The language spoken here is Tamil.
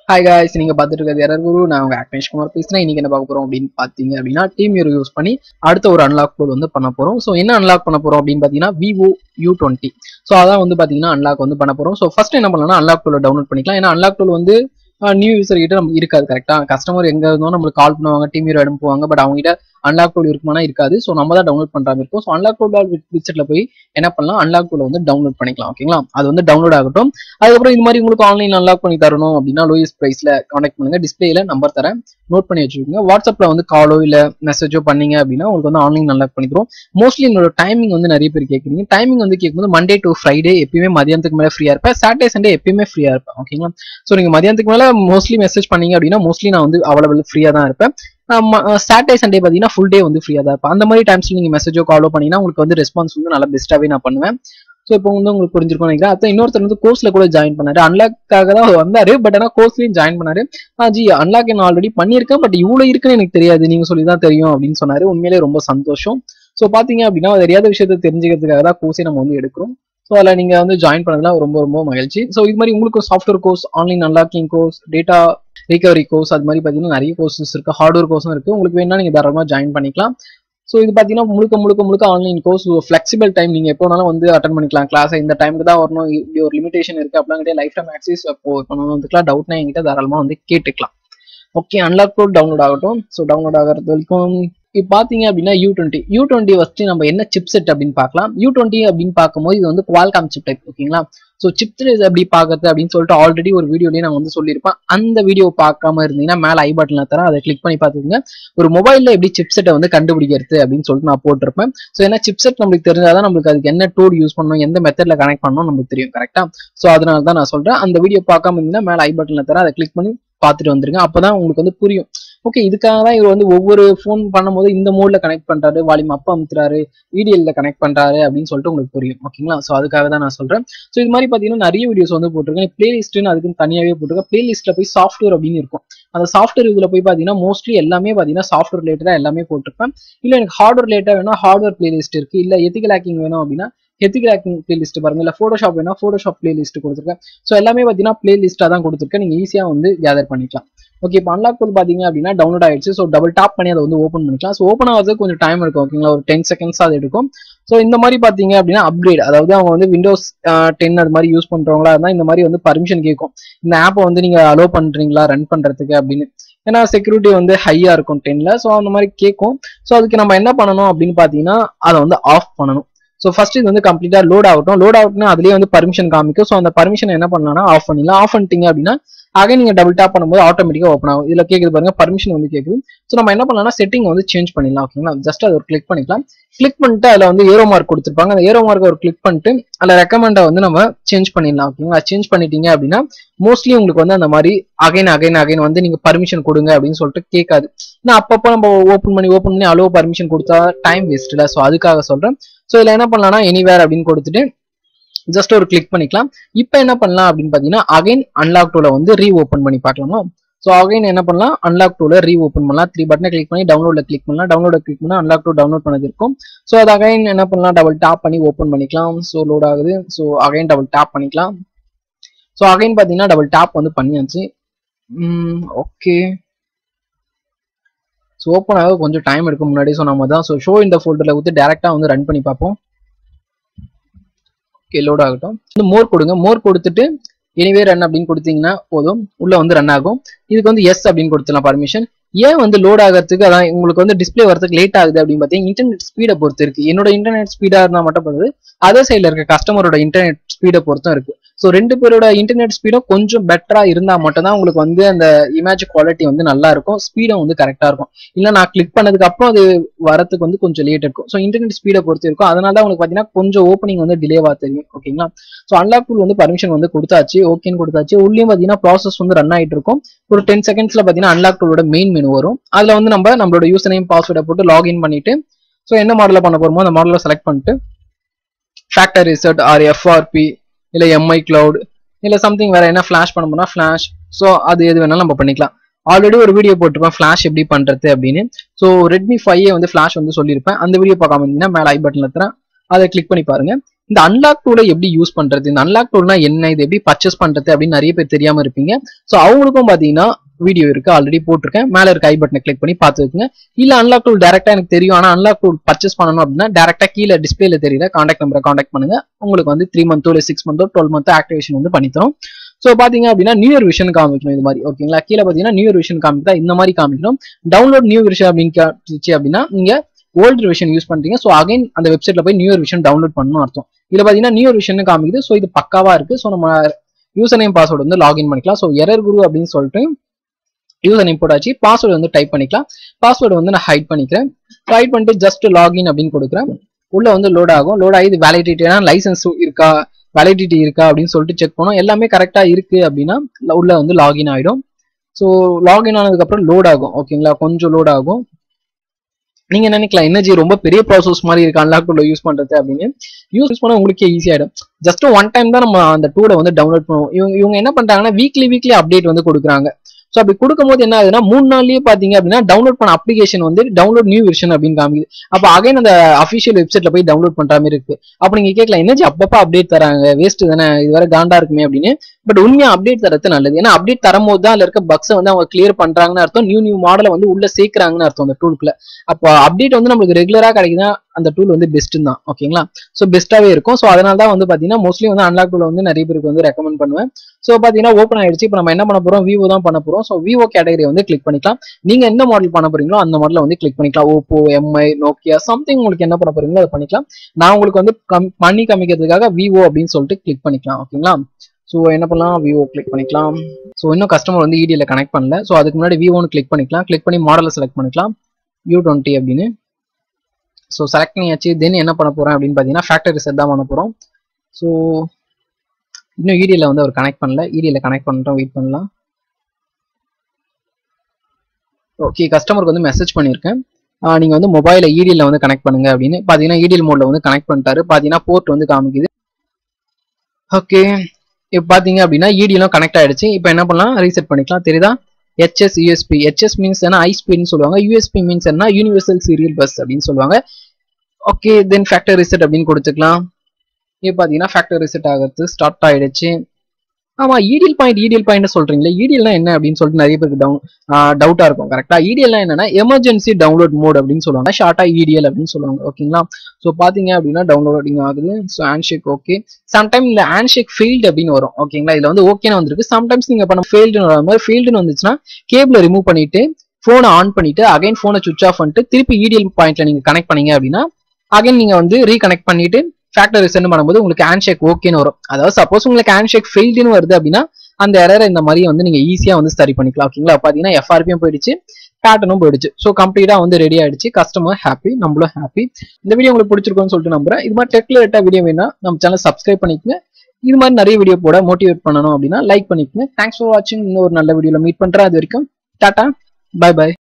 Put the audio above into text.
ஹாய் காய்ஸ் நீங்க பார்த்துட்டு இருக்கிறது எரர் குரு நான் உங்க ஆக்னேஷ் குமார் பேசுறேன் இன்னைக்கு என்ன பார்க்க போறோம் அப்படின்னு பாத்தீங்க அப்படின்னா டீம் யூர் யூஸ் பண்ணி அடுத்த ஒரு அன்லாக் கோட் வந்து பண்ண போறோம் ஸோ என்ன அன்லாக் பண்ண போறோம் அப்படின்னு பாத்தீங்கன்னா விவோ யூ டுவெண்ட்டி ஸோ அதான் வந்து பாத்தீங்கன்னா அன்லாக் வந்து பண்ண போறோம் ஸோ ஃபர்ஸ்ட் என்ன பண்ணலாம்னா அன்லாக் டூல டவுன்லோட் பண்ணிக்கலாம் ஏன்னா அன்லாக் டூல் வந்து நியூ யூசர் கிட்ட நம்ம இருக்காது கரெக்டா கஸ்டமர் எங்க இருந்தோ நம்மளுக்கு கால் பண்ணுவாங்க டீம் ஹீரோ அனுப்புவாங்க பட் அவங்க கிட்ட அன்லாக் டூல் இருக்குமானா இருக்காது ஸோ நம்ம தான் டவுன்லோட் பண்ற மாதிரி இருக்கும் ஸோ அன்லாக் டூல் விசிட்ல போய் என்ன பண்ணலாம் அன்லாக் டூல வந்து டவுன்லோட் பண்ணிக்கலாம் ஓகேங்களா அது வந்து டவுன்லோட் ஆகட்டும் அதுக்கப்புறம் இது மாதிரி உங்களுக்கு ஆன்லைன் அன்லாக் பண்ணி தரணும் அப்படின்னா லோயஸ்ட் பிரைஸ்ல கான்டாக்ட் பண்ணுங்க டிஸ்பிளேல நம்பர் தரேன் நோட் பண்ணி வச்சுக்கோங்க வாட்ஸ்அப்ல வந்து காலோ இல்ல மெசேஜோ பண்ணீங்க அப்படின்னா உங்களுக்கு வந்து ஆன்லைன் அன்லாக் பண்ணி தரும் மோஸ்ட்லி என்னோட டைமிங் வந்து நிறைய பேர் கேட்குறீங்க டைமிங் வந்து கேட்கும்போது மண்டே டு ஃப்ரைடே எப்பயுமே மதியானத்துக்கு மேலே ஃப்ரீயா இருப்பேன் சாட்டர்டே சண்டே எப்பயுமே ஃப்ரீயா இருப்பேன் ஓகேங்களா ஸோ நீங்க மதியானத்துக்கு மேல மோஸ்ட்லி மெசேஜ் பண்ணீங்க அப்படின்னா மோஸ்ட்லி நான் வந்து அவைலபிள் ஃப்ரீயா தான் இருப்பேன் சாட்டர்டே சண்டே பார்த்தீங்கன்னா ஃபுல் டே வந்து ஃப்ரீயாக தான் இருப்பேன் அந்த மாதிரி டைம்ஸ்ல நீங்க மெசேஜோ காலோ பண்ணீங்கன்னா உங்களுக்கு வந்து ரெஸ்பான்ஸ் வந்து நல்லா பெஸ்ட்டாவே நான் பண்ணுவேன் ஸோ இப்போ வந்து உங்களுக்கு புரிஞ்சிருக்கும் நினைக்கிறேன் அதான் இன்னொருத்தர் வந்து கோர்ஸ்ல கூட ஜாயின் பண்ணாரு அன்லாக்காக தான் வந்தாரு பட் ஆனால் கோர்ஸ்லயும் ஜாயின் பண்ணாரு ஆ ஜி அன்லாக் நான் ஆல்ரெடி பண்ணியிருக்கேன் பட் இவ்வளோ இருக்குன்னு எனக்கு தெரியாது நீங்க சொல்லி தான் தெரியும் அப்படின்னு சொன்னாரு உண்மையிலே ரொம்ப சந்தோஷம் ஸோ பாத்தீங்க அப்படின்னா தெரியாத விஷயத்தை தெரிஞ்சுக்கிறதுக்காக தான் கோர்ஸே நம்ம வந்து எடுக்கிறோம் ஸோ அதில் நீங்கள் வந்து ஜாயின் பண்ணதுல ரொம்ப ரொம்ப மகிழ்ச்சி ஸோ இது மாதிரி உங்களுக்கு software course online unlocking course data recovery course அது மாதிரி பார்த்தீங்கன்னா நிறைய கோர்சஸ் இருக்கு ஹார்ட்வேர் கோர்ஸும் இருக்கு உங்களுக்கு வேணா நீங்கள் தாராளமாக ஜாயின் பண்ணிக்கலாம் ஸோ இது பார்த்தீங்கன்னா முழுக்க முழுக்க முழுக்க ஆன்லைன் கோர்ஸ் ஃபிளெக்சிபிள் டைம் நீங்கள் எப்போ வேணாலும் வந்து அட்டன் பண்ணிக்கலாம் கிளாஸ் இந்த டைமுக்கு தான் வரணும் இப்படி ஒரு லிமிடேஷன் இருக்கு அப்படிங்கிட்ட லைஃப் டைம் ஆக்சஸ் இப்போ பண்ணணும்னுக்குலாம் டவுட்னா என்கிட்ட தாராளமாக வந்து கேட்டுக்கலாம் ஓகே அன்லாக் கோட் டவுன்லோட் ஆகட்டும் ஸோ டவுன்லோட் ஆகிறது வரைக்கும் இப்போ பார்த்தீங்க அப்படின்னா U twenty U twenty first நம்ம என்ன சிப் செட் அப்படின்னு பார்க்கலாம் யூ டுவெண்ட்டி அப்படின்னு பார்க்கும்போது இது வந்து குவால்காம் சிப் டைப் ஓகேங்களா ஸோ சிப் செட் எப்படி பார்க்கறது அப்படின்னு சொல்லிட்டு ஆல்ரெடி ஒரு வீடியோலேயே நான் வந்து சொல்லியிருப்பேன் அந்த வீடியோ பார்க்காம இருந்தீங்கன்னா மேலே ஐ பட்டனில் தரேன் அதை கிளிக் பண்ணி பார்த்துக்கோங்க ஒரு மொபைலில் எப்படி சிப் செட்டை வந்து கண்டுபிடிக்கிறது அப்படின்னு சொல்லிட்டு நான் போட்டிருப்பேன் ஸோ ஏன்னா சிப் செட் நம்மளுக்கு தெரிஞ்சாதான் நம்மளுக்கு அதுக்கு என்ன டூல் யூஸ் பண்ணணும் எந்த மெத்தடில் கனெக்ட் பண்ணணும் நமக்கு தெரியும் கரெக்டாக ஸோ அதனால தான் நான் சொல்கிறேன் அந்த வீடியோ பார்க்காம இருந்தீங்கன்னா மேலே ஐ பட்டனில் தரேன் அதை கிளிக் பண்ணி பார்த்துட்டு வந்துருங்க அப்போதான் உங்களுக்கு வந்து புரியும் ஓகே இதுக்காக தான் இவர் வந்து ஒவ்வொரு ஃபோன் பண்ணும்போது இந்த மோட்ல கனெக்ட் பண்றாரு வால்யூம் அப்ப அமுத்துறாரு இடிஎல்ல கனெக்ட் பண்றாரு அப்படின்னு சொல்லிட்டு உங்களுக்கு புரியும் ஓகேங்களா ஸோ அதுக்காக தான் நான் சொல்றேன் ஸோ இது மாதிரி பார்த்தீங்கன்னா நிறைய வீடியோஸ் வந்து போட்டிருக்கேன் பிளேலிஸ்ட்னு அதுக்குன்னு தனியாகவே போட்டிருக்கேன் பிளேலிஸ்ட்ல போய் சாஃப்ட்வேர் அப்படின்னு இருக்கும் அந்த சாஃப்ட்வேர் இதுல போய் பார்த்தீங்கன்னா மோஸ்ட்லி எல்லாமே பார்த்தீங்கன்னா சாஃப்ட்வேர் ரிலேட்டடாக எல்லாமே போட்டிருப்பேன் இல்லை எனக்கு ஹார்ட்வேர் ரிலேட்டடாக வேணா ஹார்ட்வேர் பிளேலிஸ்ட் இருக்கு இல்லை எத்திக்கல் ஹேக்கிங் வேணும் அப்படின்னா எத்திக் ஹேக்கிங் பிளேலிஸ்ட் பாருங்க இல்லை ஃபோட்டோஷாப் வேணா ஃபோட்டோஷாப் பிளேலிஸ்ட் கொடுத்துருக்கேன் ஸோ எல்லாமே பார்த்தீங்கன்னா பிளேலிஸ்ட்டாக தான் கொடுத்துருக்கேன் நீங்கள் ஈஸியாக வந்து கேதர் பண்ணிக்கலாம் ஓகே இப்போ அன்லாக் கோட் பார்த்தீங்க அப்படின்னா டவுன்லோட் ஆயிடுச்சு ஸோ டபுள் டாப் பண்ணி அதை வந்து ஓப்பன் பண்ணிக்கலாம் ஸோ ஓப்பன் ஆகிறதுக்கு கொஞ்சம் டைம் இருக்கும் ஓகேங்களா ஒரு டென் செகண்ட்ஸ் அது எடுக்கும் ஸோ இந்த மாதிரி பார்த்தீங்க அப்படின்னா அப்கிரேட் அதாவது அவங்க வந்து விண்டோஸ் டென் அது மாதிரி யூஸ் பண்ணுறவங்களா இருந்தால் இந்த மாதிரி வந்து பர்மிஷன் கேட்கும் இந்த ஆப்பை வந்து நீங்கள் அலோவ் பண்ணுறீங்களா ரன் பண்ணுறதுக்கு அப்படின்னு ஏன்னா செக்யூரிட்டி வந்து ஹையா இருக்கும் டென்ல ஸோ அந்த மாதிரி கேட்கும் ஸோ அதுக்கு நம்ம என்ன பண்ணணும் அப்படின்னு பார்த்தீங்கன்னா அதை வந்து ஆஃப் பண்ணணும் ஸோ ஃபர்ஸ்ட் இது வந்து கம்ப்ளீட்டா லோட் ஆகட்டும் லோட் ஆகட்டும் அதுலேயே வந்து பர்மிஷன் காமிக்கும் ஸோ அந்த பர்மிஷன் என்ன பண்ணலாம்னா ஆஃப் பண்ணிடலாம் ஆஃப் பண்ணிட்டீங்க அப்படின்னா அகைன் நீங்க டபுள் டேப் பண்ணும்போது ஆட்டோமேட்டிக்கா ஓப்பன் ஆகும் இதுல கேக்குது பாருங்க பர்மிஷன் வந்து கேக்குது ஸோ நம்ம என்ன பண்ணலாம்னா செட்டிங் வந்து சேஞ்ச் பண்ணிடலாம் ஓகேங்களா ஜஸ்ட் அதை ஒரு கிளிக் பண்ணிக்கலாம் கிளிக் பண்ணிட்டு அதுல வந்து ஏரோ மார்க் கொடுத்துருப்பாங்க அந்த ஏரோ மார்க் ஒரு கிளிக் பண்ணிட்டு அதுல ரெக்கமெண்டை வந்து நம்ம சேஞ்ச் பண்ணிடலாம் ஓகேங்களா சேஞ்ச் பண்ணிட்டீங்க அப்படின்னா மோஸ்ட்லி உங்களுக்கு வந்து அந்த மாதிரி அகைன் அகைன் அகைன் வந்து நீங்க பர்மிஷன் கொடுங்க அப்படின்னு சொல்லிட்டு கேட்காது ஏன்னா அப்பப்போ நம்ம ஓப்பன் பண்ணி ஓப்பன் பண்ணி அலோ பர்மிஷன் கொடுத்தா டைம் வேஸ்ட் இல்லை ஸோ அதுக்காக சொல்றேன் ஸோ இதுல என்ன பண்ணலாம்னா எனிவேர் அப்படின்னு கொடுத்துட்டு ஜஸ்ட் ஒரு கிளிக் பண்ணிக்கலாம் இப்போ என்ன பண்ணலாம் அப்படின்னு பார்த்தீங்கன்னா அகைன் அன்லாக் டூல வந்து ரீ ஓப்பன் பண்ணி பார்க்கலாமா ஸோ அகைன் என்ன பண்ணலாம் அன்லாக் டூல ரீ ஓப்பன் பண்ணலாம் த்ரீ பட்டனை கிளிக் பண்ணி டவுன்லோட்ல கிளிக் பண்ணலாம் டவுன்லோட கிளிக் பண்ணா அன்லாக் டூ டவுன்லோட் பண்ணது இருக்கும் ஸோ அது அகைன் என்ன பண்ணலாம் டபுள் டாப் பண்ணி ஓப்பன் பண்ணிக்கலாம் ஸோ லோட் ஆகுது ஸோ அகைன் டபுள் டாப் பண்ணிக்கலாம் ஸோ அகைன் பார்த்தீங்கன்னா டபுள் டாப் வந்து பண்ணியாச்சு ஓகே ஸோ ஓப்பன் ஆக கொஞ்சம் டைம் எடுக்கும் முன்னாடி சொன்ன தான் ஸோ ஷோ இந்த ஃபோல்டரில் வந்து டேரெக்டாக வந்து ரன் பண்ணி பார்ப்போம் ஓகே லோட் ஆகட்டும் வந்து மோர் கொடுங்க மோர் கொடுத்துட்டு எனிவே ரன் அப்படின்னு கொடுத்தீங்கன்னா போதும் உள்ள வந்து ரன் ஆகும் இதுக்கு வந்து எஸ் அப்படின்னு கொடுத்துலாம் பர்மிஷன் ஏன் வந்து லோட் ஆகிறதுக்கு அதான் உங்களுக்கு வந்து டிஸ்பிளே வரதுக்கு லேட் ஆகுது அப்படின்னு பார்த்தீங்கன்னா இன்டர்நெட் ஸ்பீடை பொறுத்து இருக்கு என்னோட இன்டர்நெட் ஸ்பீடா இருந்தா மட்டும் போகுது அதே சைடில் இருக்க கஸ்டமரோட இன்டர்நெட் ஸ்பீடை பொறுத்தும் இருக்கு ஸோ ரெண்டு பேரோட இன்டர்நெட் ஸ்பீடும் கொஞ்சம் பெட்டரா இருந்தா மட்டும் தான் உங்களுக்கு வந்து அந்த இமேஜ் குவாலிட்டி வந்து நல்லா இருக்கும் ஸ்பீடும் வந்து கரெக்டா இருக்கும் இல்ல நான் கிளிக் பண்ணதுக்கு அப்புறம் அது வரதுக்கு வந்து கொஞ்சம் லேட் இருக்கும் ஸோ இன்டர்நெட் ஸ்பீடை பொறுத்து இருக்கும் அதனால தான் உங்களுக்கு பார்த்தீங்கன்னா கொஞ்சம் ஓப்பனிங் வந்து டிலேவா தெரியும் ஓகேங்களா ஸோ அன்லாக் டூல் வந்து பர்மிஷன் வந்து கொடுத்தாச்சு ஓகேன்னு கொடுத்தாச்சு உள்ளேயும் பார்த்தீங்கன்னா ப்ராசஸ் வந்து ரன் ஆயிட்டு இருக்கும் ஒரு டென் செகண்ட்ஸ்ல பார்த்தீங்கன்னா அன்லாக் டூலோட மெயின் மெனு வரும் அதுல வந்து நம்ம நம்மளோட யூசர் நேம் பாஸ்வேர்டை போட்டு லாகின் பண்ணிட்டு ஸோ என்ன மாடல பண்ண போறோமோ அந்த மாடலை செலக்ட் பண்ணிட்டு ஃபேக்டர் ரிசர்ட் ஆர் எஃப்ஆர்பி இல்லை எம்ஐ கிளவுட் இல்லை சம்திங் வேற என்ன ஃபிளாஷ் பண்ண போனா ஃபிளாஷ் ஸோ அது எது வேணாலும் நம்ம பண்ணிக்கலாம் ஆல்ரெடி ஒரு வீடியோ போட்டிருப்பேன் ஃபிளாஷ் எப்படி பண்றது அப்படின்னு ஸோ ரெட்மி ஃபைவ் வந்து ஃபிளாஷ் வந்து சொல்லியிருப்பேன் அந்த வீடியோ பார்க்காம இருந்தீங்கன்னா மேலே ஐ பட்டன்ல தரேன் அதை கிளிக் பண்ணி பாருங்க இந்த அன்லாக் டூலை எப்படி யூஸ் பண்றது இந்த அன்லாக் டூல்னா என்ன இது எப்படி பர்ச்சேஸ் பண்றது அப்படின்னு நிறைய பேர் தெரியாம இருப்பீங்க ஸோ அவங்களுக்கும் பாத்தீங்கன்னா வீடியோ இருக்கு ஆல்ரெடி போட்டிருக்கேன் மேல இருக்க ஐ பட்டனை கிளிக் பண்ணி பார்த்துக்குங்க இல்ல அன்லாக் டூல் டேரக்டா எனக்கு தெரியும் ஆனா அன்லாக் டூல் பர்ச்சேஸ் பண்ணணும் அப்படின்னா டேரக்டா கீழே டிஸ்பிளேல தெரியுற காண்டாக்ட் நம்பரை காண்டாக்ட் பண்ணுங்க உங்களுக்கு வந்து த்ரீ மந்த்தோ இல்லை சிக்ஸ் மந்த்தோ டுவெல் மந்த்தோ ஆக்டிவேஷன் வந்து பண்ணி தரும் ஸோ பாத்தீங்க அப்படின்னா நியூ இயர் விஷன் காமிக்கணும் இது மாதிரி ஓகேங்களா கீழே பாத்தீங்கன்னா நியூ இயர் விஷன் காமிக்கா இந்த மாதிரி காமிக்கணும் டவுன்லோட் நியூ விஷன் அப்படின்னு காமிச்சு அப்படின்னா நீங்க ஓல்டு விஷன் யூஸ் பண்றீங்க ஸோ அகைன் அந்த வெப்சைட்ல போய் நியூ இயர் விஷன் டவுன்லோட் பண்ணணும் அர்த்தம் இதுல பாத்தீங்கன்னா நியூ இயர் விஷன் காமிக்குது ஸோ இது பக்காவா இருக்கு ஸோ நம்ம யூசர் நேம் பாஸ்வேர்டு வந்து லாகின் பண்ணிக்கலாம் ஸோ எரர் குரு அப்படின்னு சொல்லிட்டு யூசர் நேம் போட்டாச்சு பாஸ்வேர்டு வந்து டைப் பண்ணிக்கலாம் பாஸ்வேர்டு வந்து நான் ஹைட் பண்ணிக்கிறேன் ஹைட் பண்ணிட்டு ஜஸ்ட் லாகின் அப்படின்னு கொடுக்குறேன் உள்ள வந்து லோட் ஆகும் லோட் ஆகி இது வேலிடிட்டினா லைசன்ஸ் இருக்கா வேலிடிட்டி இருக்கா அப்படின்னு சொல்லிட்டு செக் பண்ணோம் எல்லாமே கரெக்டா இருக்கு அப்படின்னா உள்ள வந்து லாகின் ஆயிடும் ஸோ லாகின் ஆனதுக்கு அப்புறம் லோட் ஆகும் ஓகேங்களா கொஞ்சம் லோட் ஆகும் நீங்க நினைக்கலாம் எனர்ஜி ரொம்ப பெரிய ப்ராசஸ் மாதிரி இருக்கு அன்லாக் டூல யூஸ் பண்றது அப்படின்னு யூஸ் பண்ண உங்களுக்கே ஈஸி ஆயிடும் ஜஸ்ட் ஒன் டைம் தான் நம்ம அந்த டூலை வந்து டவுன்லோட் பண்ணுவோம் இவங்க இவங்க என்ன பண்றாங்கன்னா வீக்லி வீக்லி அப்டேட் வந்து கொடுக்குறாங்க ஸோ அப்படி கொடுக்கும்போது என்ன ஆகுதுன்னா மூணு நாள்லயே பாத்தீங்க அப்படின்னா டவுன்லோட் பண்ண அப்ளிகேஷன் வந்து டவுன்லோட் நியூ வெர்ஷன் அப்படின்னு காமிக்குது அப்போ அகைன் அந்த அஃபிஷியல் வெப்சைட்ல போய் டவுன்லோட் பண்ற மாதிரி இருக்கு அப்போ நீங்க கேட்கலாம் என்னச்சு அப்பப்போ அப்டேட் தராங்க வேஸ்ட் தானே இது வரை காண்டா இருக்குமே அப்படின்னு பட் உண்மையா அப்டேட் தரது நல்லது ஏன்னா அப்டேட் தரும்போது தான் அதுல இருக்க பக்ஸை வந்து அவங்க கிளியர் பண்றாங்கன்னு அர்த்தம் நியூ நியூ மாடலை வந்து உள்ள சேர்க்கறாங்கன்னு அர்த்தம் அந்த டூலுக்குள்ள அப்போ அப்டேட் வந்து நம்மளுக்கு ரெகுலரா கிடைக்குதா அந்த டூல் வந்து பெஸ்ட் தான் ஓகேங்களா ஸோ பெஸ்ட்டாவே இருக்கும் ஸோ அதனால தான் வந்து பாத்தீங்கன்னா மோஸ்ட்லி வந்து அன்லாக் டூல வந்து நிறைய பேருக்கு வந்து ரெக்கமெண்ட் பண்ணுவேன் ஸோ பாத்தீங்கன்னா ஓப்பன் ஆயிடுச்சு இப்போ நம்ம என்ன பண்ண போறோம் விவோ தான் பண்ண போறோம் ஸோ விவோ கேட்டகரி வந்து கிளிக் பண்ணிக்கலாம் நீங்க எந்த மாடல் பண்ண போறீங்களோ அந்த மாடல வந்து கிளிக் பண்ணிக்கலாம் ஓப்போ எம்ஐ நோக்கியா சம்திங் உங்களுக்கு என்ன பண்ண போறீங்களோ அதை பண்ணிக்கலாம் நான் உங்களுக்கு வந்து கம் பண்ணி காமிக்கிறதுக்காக விவோ அப்படின்னு சொல்லிட்டு கிளிக் பண்ணிக்கலாம் ஓகேங்களா ஸோ என்ன பண்ணலாம் விவோ கிளிக் பண்ணிக்கலாம் ஸோ இன்னும் கஸ்டமர் வந்து இடியில் கனெக்ட் பண்ணல ஸோ அதுக்கு முன்னாடி விவோன்னு கிளிக் பண்ணிக்கலாம் கிளிக் பண்ணி மாடலை செலக்ட் பண்ணிக்கலாம் யூ டுவெண்ட்டி அப்படின்னு ஸோ செலக்ட் பண்ணியாச்சு தென் என்ன பண்ண போறேன் அப்படின்னு பார்த்தீங்கன்னா ஃபேக்டரி செட் தான் பண்ண போகிறோம் ஸோ இன்னும் இடியில் வந்து அவர் கனெக்ட் பண்ணல இடியில் கனெக்ட் பண்ணிட்டோம் வெயிட் பண்ணலாம் ஓகே கஸ்டமருக்கு வந்து மெசேஜ் பண்ணியிருக்கேன் ஆஹ் நீங்க வந்து மொபைல இடியில் வந்து கனெக்ட் பண்ணுங்க அப்படின்னு பார்த்தீங்கன்னா இடிஎல் மோட்ல வந்து கனெக்ட் பண்ணிட்டாரு பார்த்தீங்கன்னா போர்ட் வந்து காமிக்குது ஓகே இப்போ பார்த்தீங்க அப்படின்னா இடியெல்லாம் கனெக்ட் ஆயிடுச்சு இப்போ என்ன பண்ணலாம் ரீசெட் பண்ணிக்கலாம் தெரியுதா ஹெச்எஸ் யூஎஸ்பி ஹெச்எஸ் மீன்ஸ் என்ன ஐஸ்பின்னு சொல்லுவாங்க யூஎஸ்பி மீன்ஸ் என்ன யூனிவர்சல் சீரியல் பஸ் அப்படின்னு சொல்லுவாங்க ஓகே தென் ஃபேக்டர் ரிசெட் அப்படின்னு கொடுத்துக்கலாம் இப்போ பார்த்தீங்கன்னா ஃபேக்டர் ரிசெட் ஆகிறது ஸ்டார்ட் ஆயிடுச்சு ஆமா இடிஎல் பாயிண்ட் இடிஎல் பாயிண்ட் சொல்றீங்களே இடிஎல்னா என்ன அப்படின்னு சொல்லிட்டு நிறைய பேருக்கு டவுன் டவுட்டா இருக்கும் கரெக்டா இடிஎல்னா என்னன்னா எமர்ஜென்சி டவுன்லோட் மோட் அப்படின்னு சொல்லுவாங்க ஷார்ட்டா இடிஎல் அப்படின்னு சொல்லுவாங்க ஓகேங்களா ஸோ பாத்தீங்க அப்படின்னா டவுன்லோடிங் ஆகுது ஸோ ஹேண்ட்ஷேக் ஓகே சம்டைம் இந்த ஹேண்ட்ஷேக் ஃபெயில்டு அப்படின்னு வரும் ஓகேங்களா இதுல வந்து ஓகேன்னு வந்திருக்கு சம்டைம்ஸ் நீங்க பண்ண ஃபெயில்டுன்னு வர மாதிரி ஃபெயில்டுன்னு வந்துச்சுன்னா கேபிள ரிமூவ் பண்ணிட்டு ஃபோனை ஆன் பண்ணிட்டு அகைன் ஃபோனை சுவிச் ஆஃப் பண்ணிட்டு திருப்பி இடிஎல் பாயிண்ட்ல நீங்க கனெக்ட் பண்ணீங்க அப்படின்னா அகைன் நீங்க வந்து ரீகனெக்ட் பண்ணிட்டு ஃபேக்டரி சென்ட் பண்ணும்போது உங்களுக்கு ஹேண்ட்ஷேக் ஓகேன்னு வரும் அதாவது சப்போஸ் உங்களுக்கு ஹேண்ட்ஷேக் ஃபெயில்டுன்னு வருது அப்படின்னா அந்த எரரை இந்த மாதிரி வந்து நீங்க ஈஸியா வந்து சரி பண்ணிக்கலாம் ஓகேங்களா பாத்தீங்கன்னா எஃப்ஆர்பியும் போயிடுச்சு பேட்டர்னும் போயிடுச்சு ஸோ கம்ப்ளீட்டா வந்து ரெடி ஆயிடுச்சு கஸ்டமர் ஹாப்பி நம்மளும் ஹாப்பி இந்த வீடியோ உங்களுக்கு பிடிச்சிருக்கும்னு சொல்லிட்டு நம்புறேன் இது மாதிரி டெக்ல ரிலேட்டா வீடியோ வேணா நம்ம சேனல் சப்ஸ்கிரைப் பண்ணிக்கங்க இது மாதிரி நிறைய வீடியோ போட மோட்டிவேட் பண்ணணும் அப்படின்னா லைக் பண்ணிக்கங்க தேங்க்ஸ் ஃபார் வாட்சிங் இன்னொரு நல்ல வீடியோல மீட் பண்றேன் அது வரைக்கும் டாடா பை பை